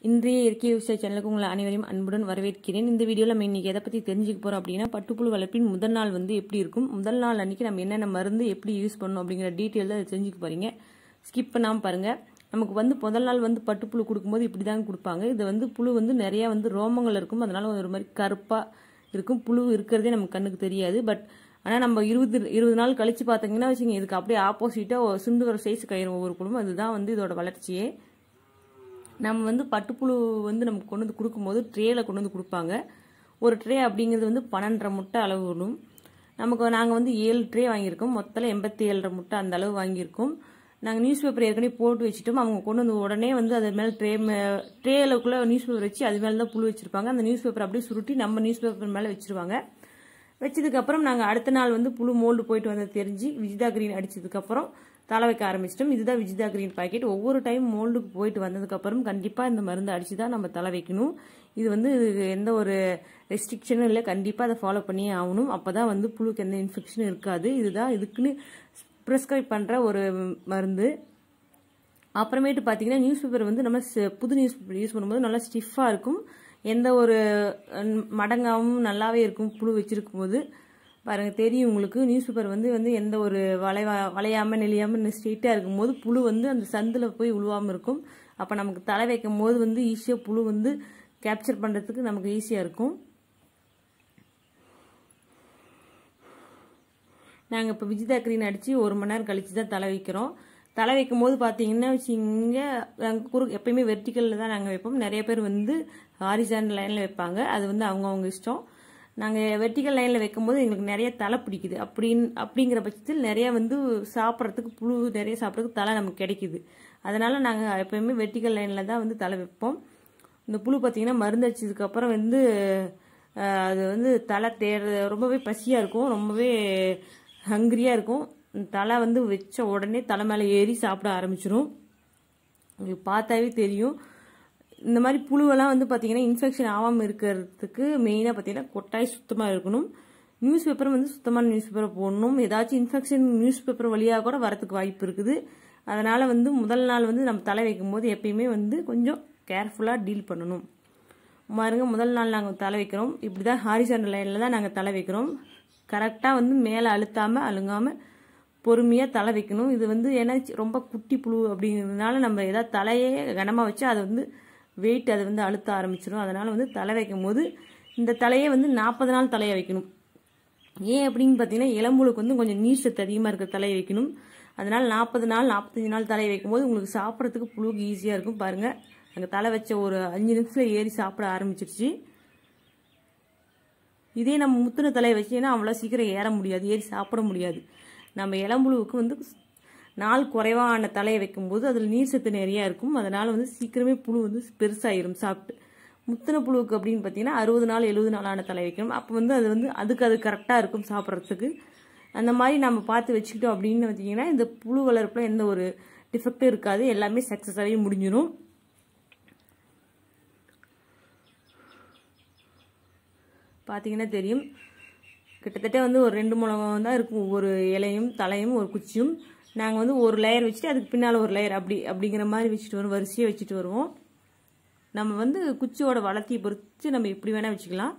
இன்றைய இயற்கை விவசாய சேனலுக்கு உங்களை அனைவரையும் அன்புடன் வரவேற்கிறேன் இந்த வீடியோவில் நம்ம இன்னைக்கு எதை பற்றி தெரிஞ்சுக்க போகிறோம் அப்படின்னா பட்டுப்புழு வளர்ப்பின் முதல் நாள் வந்து எப்படி இருக்கும் முதல் நாள் அன்னைக்கு நம்ம என்னென்ன மருந்து எப்படி யூஸ் பண்ணணும் அப்படிங்கிற டீட்டெயில் தான் தெரிஞ்சுக்க போகிறீங்க ஸ்கிப் பண்ணாமல் பாருங்கள் நமக்கு வந்து முதல் நாள் வந்து பட்டுப்புழு கொடுக்கும்போது இப்படி தான் கொடுப்பாங்க இது வந்து புழு வந்து நிறையா வந்து ரோமங்கள் இருக்கும் அதனால ஒரு மாதிரி கருப்பாக இருக்கும் புழு இருக்கிறதே நமக்கு கண்ணுக்கு தெரியாது பட் ஆனால் நம்ம இருபது இருபது நாள் கழிச்சு பார்த்தீங்கன்னா வச்சுங்க இதுக்கு அப்படியே ஆப்போசிட்டாக சிந்து வர சைஸ் கயிறு ஒவ்வொரு புழுவும் அதுதான் வந்து இதோட வளர்ச்சியே நம்ம வந்து பட்டுப்புழு வந்து நமக்கு கொண்டு வந்து கொடுக்கும்போது ட்ரேயில் கொண்டு வந்து கொடுப்பாங்க ஒரு ட்ரே அப்படிங்கிறது வந்து பன்னெண்டரை முட்டை அளவு வரும் நமக்கு நாங்கள் வந்து ஏழு ட்ரே வாங்கியிருக்கோம் மொத்தம் எண்பத்தி ஏழரை முட்டை அந்த அளவு வாங்கியிருக்கோம் நாங்கள் நியூஸ் பேப்பர் ஏற்கனவே போட்டு வச்சுட்டோம் அவங்க கொண்டு வந்து உடனே வந்து அது மேலே ட்ரே ட்ரேலுக்குள்ளே நியூஸ் பேப்பர் வச்சு அது மேலே தான் புழு வச்சுருப்பாங்க அந்த நியூஸ் பேப்பர் அப்படியே சுருட்டி நம்ம நியூஸ் பேப்பர் மேலே வச்சுருவாங்க வச்சதுக்கப்புறம் நாங்கள் அடுத்த நாள் வந்து புழு மோல்டு போயிட்டு வந்தது தெரிஞ்சு விஜிதா கிரீன் அடிச்சதுக்கப்புறம் தலை வைக்க ஆரம்பிச்சிட்டோம் இதுதான் விஜிதா கிரீன் பாக்கெட் ஒவ்வொரு டைம் மோல்டுக்கு போயிட்டு வந்ததுக்கப்புறம் கண்டிப்பாக இந்த மருந்து அடிச்சு தான் நம்ம தலை வைக்கணும் இது வந்து எந்த ஒரு ரெஸ்ட்ரிக்ஷனும் இல்லை கண்டிப்பாக அதை ஃபாலோ பண்ணியே ஆகணும் அப்போ தான் வந்து புழுக்கு எந்த இன்ஃபெக்ஷனும் இருக்காது இதுதான் இதுக்குன்னு ப்ரிஸ்கிரைப் பண்ணுற ஒரு மருந்து அப்புறமேட்டு பார்த்தீங்கன்னா நியூஸ் பேப்பர் வந்து நம்ம புது நியூஸ் பேப்பர் யூஸ் பண்ணும்போது நல்லா ஸ்டிஃபாக இருக்கும் எந்த ஒரு மடங்காவும் நல்லாவே இருக்கும் புழு வச்சிருக்கும் போது பாருங்க தெரியும் உங்களுக்கு நியூஸ் பேப்பர் வந்து வந்து எந்த ஒரு வளைவா வளையாமல் நெளியாமல் ஸ்ட்ரெயிட்டாக இருக்கும் போது புழு வந்து அந்த சந்தில் போய் உழுவாமல் இருக்கும் அப்போ நமக்கு தலை வைக்கும் போது வந்து ஈஸியாக புழு வந்து கேப்சர் பண்ணுறதுக்கு நமக்கு ஈஸியாக இருக்கும் நாங்கள் இப்போ விஜிதா கிரீன் அடித்து ஒரு மணி நேரம் கழித்து தான் தலை வைக்கிறோம் தலை வைக்கும் போது பார்த்தீங்கன்னா வச்சிங்க நாங்கள் குறு எப்பயுமே வெர்டிக்கலில் தான் நாங்கள் வைப்போம் நிறைய பேர் வந்து ஹாரிசான் லைனில் வைப்பாங்க அது வந்து அவங்கவுங்க இஷ்டம் நாங்கள் வெர்டிக்கல் லைனில் வைக்கும்போது எங்களுக்கு நிறைய தலை பிடிக்குது அப்படின்னு அப்படிங்கிற பட்சத்தில் நிறைய வந்து சாப்பிட்றதுக்கு புழு நிறைய சாப்பிட்றதுக்கு தலை நமக்கு கிடைக்குது அதனால் நாங்கள் எப்பயுமே வெர்டிக்கல் லைனில் தான் வந்து தலை வைப்போம் இந்த புழு பார்த்தீங்கன்னா மருந்து அடிச்சதுக்கப்புறம் வந்து அது வந்து தலை தேட ரொம்பவே பசியாக இருக்கும் ரொம்பவே ஹங்க்ரியாக இருக்கும் தலை வந்து வச்ச உடனே தலை மேலே ஏறி சாப்பிட ஆரம்பிச்சிரும் உங்களுக்கு பார்த்தாவே தெரியும் இந்த மாதிரி புழுவெல்லாம் வந்து பார்த்தீங்கன்னா இன்ஃபெக்ஷன் ஆகாமல் இருக்கிறதுக்கு மெயினாக பார்த்தீங்கன்னா கொட்டாய் சுத்தமாக இருக்கணும் நியூஸ் பேப்பர் வந்து சுத்தமான நியூஸ் பேப்பரை போடணும் ஏதாச்சும் இன்ஃபெக்ஷன் நியூஸ் பேப்பர் வழியாக கூட வரத்துக்கு வாய்ப்பு இருக்குது அதனால் வந்து முதல் நாள் வந்து நம்ம தலை வைக்கும் போது எப்பயுமே வந்து கொஞ்சம் கேர்ஃபுல்லாக டீல் பண்ணணும் பாருங்க முதல் நாள் நாங்கள் தலை வைக்கிறோம் இப்படி தான் ஹாரிசான் லைனில் தான் நாங்கள் தலை வைக்கிறோம் கரெக்டாக வந்து மேலே அழுத்தாமல் அழுங்காமல் பொறுமையாக தலை வைக்கணும் இது வந்து ஏன்னா ரொம்ப குட்டி புழு அப்படிங்கிறதுனால நம்ம ஏதாவது தலையே கனமாக வச்சா அது வந்து வெயிட் அதை வந்து அழுத்த ஆரம்பிச்சிடும் அதனால் வந்து தலை வைக்கும் போது இந்த தலையை வந்து நாற்பது நாள் தலையை வைக்கணும் ஏன் அப்படின்னு பார்த்தீங்கன்னா இளம்புழுக்கு வந்து கொஞ்சம் நீர் சத்து அதிகமாக இருக்கிற தலையை வைக்கணும் அதனால் நாற்பது நாள் நாற்பத்தஞ்சு நாள் தலையை வைக்கும்போது உங்களுக்கு சாப்பிட்றதுக்கு புழுக்கு ஈஸியாக இருக்கும் பாருங்கள் அங்கே தலை வச்ச ஒரு அஞ்சு நிமிஷத்தில் ஏறி சாப்பிட ஆரம்பிச்சிருச்சு இதே நம்ம முத்தின தலையை வச்சீங்கன்னா அவ்வளோ சீக்கிரம் ஏற முடியாது ஏறி சாப்பிட முடியாது நம்ம இளம்புழுவுக்கு வந்து நாள் குறைவான தலையை வைக்கும்போது அதில் நீர் சத்து நிறையா இருக்கும் அதனால் வந்து சீக்கிரமே புழு வந்து பெருசாயிரும் சாப்பிட்டு முத்தின புழுவுக்கு அப்படின்னு பார்த்தீங்கன்னா அறுபது நாள் எழுபது நாளான தலை வைக்கணும் அப்போ வந்து அது வந்து அதுக்கு அது கரெக்டாக இருக்கும் சாப்பிட்றதுக்கு அந்த மாதிரி நம்ம பார்த்து வச்சுக்கிட்டோம் அப்படின்னு பார்த்தீங்கன்னா இந்த புழு வளர்ப்பில் எந்த ஒரு டிஃபெக்டும் இருக்காது எல்லாமே சக்ஸஸாகவே முடிஞ்சிடும் பார்த்தீங்கன்னா தெரியும் கிட்டத்தட்ட வந்து ஒரு ரெண்டு முழம் தான் இருக்கும் ஒவ்வொரு இலையும் தலையும் ஒரு குச்சியும் நாங்கள் வந்து ஒரு லேயர் வச்சுட்டு அதுக்கு பின்னால் ஒரு லேயர் அப்படி அப்படிங்கிற மாதிரி வச்சுட்டு வரும் வரிசையாக வச்சுட்டு வருவோம் நம்ம வந்து குச்சியோட வளர்த்தியை பொறுத்து நம்ம எப்படி வேணால் வச்சுக்கலாம்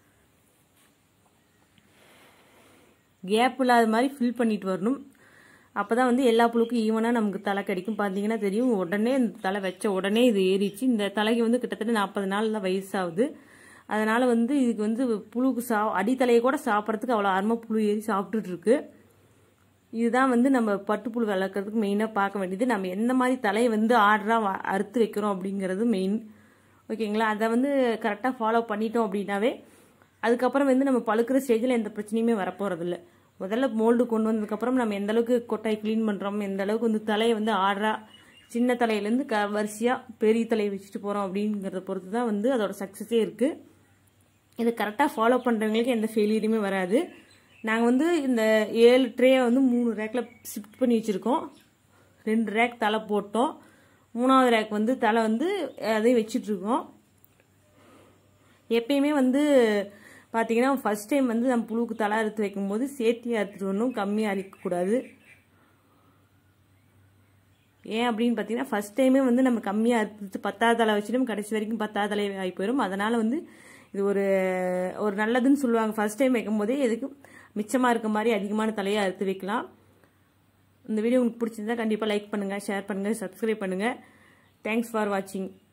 கேப் இல்லாத மாதிரி ஃபில் பண்ணிட்டு வரணும் அப்போ தான் வந்து எல்லா புழுக்கும் ஈவனாக நமக்கு தலை கிடைக்கும் பார்த்தீங்கன்னா தெரியும் உடனே இந்த தலை வச்ச உடனே இது ஏறிச்சு இந்த தலைக்கு வந்து கிட்டத்தட்ட நாற்பது நாள் தான் வயசாகுது அதனால் வந்து இதுக்கு வந்து புழுக்கு சா அடித்தலையை கூட சாப்பிட்றதுக்கு அவ்வளோ ஆர்வமாக புழு ஏறி சாப்பிட்டுட்டு இருக்கு இதுதான் வந்து நம்ம பட்டுப்புழு வளர்க்குறதுக்கு மெயினாக பார்க்க வேண்டியது நம்ம எந்த மாதிரி தலையை வந்து ஆர்டராக அறுத்து வைக்கிறோம் அப்படிங்கிறது மெயின் ஓகேங்களா அதை வந்து கரெக்டாக ஃபாலோ பண்ணிட்டோம் அப்படின்னாவே அதுக்கப்புறம் வந்து நம்ம பழுக்கிற ஸ்டேஜில் எந்த பிரச்சனையுமே வரப்போகிறதில்ல முதல்ல மோல்டு கொண்டு வந்ததுக்கப்புறம் நம்ம எந்த அளவுக்கு கொட்டாய் க்ளீன் பண்ணுறோம் எந்த அளவுக்கு வந்து தலையை வந்து ஆர்டராக சின்ன தலையிலேருந்து க வரிசையாக பெரிய தலையை வச்சுட்டு போகிறோம் அப்படிங்கிறத பொறுத்து தான் வந்து அதோட சக்ஸஸே இருக்குது இதை கரெக்டாக ஃபாலோ பண்ணுறவங்களுக்கு எந்த ஃபெயிலியருமே வராது நாங்கள் வந்து இந்த ஏழு ட்ரேயை வந்து மூணு ரேக்கில் ஷிஃப்ட் பண்ணி வச்சுருக்கோம் ரெண்டு ரேக் தலை போட்டோம் மூணாவது ரேக் வந்து தலை வந்து அதையும் வச்சிட்ருக்கோம் எப்பயுமே வந்து பார்த்தீங்கன்னா ஃபஸ்ட் டைம் வந்து நம்ம புழுவுக்கு தலை அறுத்து வைக்கும்போது சேர்த்தியாக அறுத்துட்டு வரணும் கம்மியாக அரிக்கக்கூடாது ஏன் அப்படின்னு பார்த்தீங்கன்னா ஃபர்ஸ்ட் டைமே வந்து நம்ம கம்மியாக அறுத்து பத்தாவது தலை வச்சிடும் கடைசி வரைக்கும் பத்தாவது தலை ஆகி போயிடும் அதனால் வந்து இது ஒரு ஒரு நல்லதுன்னு சொல்லுவாங்க ஃபர்ஸ்ட் டைம் வைக்கும் போதே எதுக்கு மிச்சமாக இருக்க மாதிரி அதிகமான தலையை அறுத்து வைக்கலாம் இந்த வீடியோ உங்களுக்கு பிடிச்சிருந்தா கண்டிப்பாக லைக் பண்ணுங்கள் ஷேர் பண்ணுங்கள் சப்ஸ்கிரைப் பண்ணுங்கள் தேங்க்ஸ் ஃபார் வாட்சிங்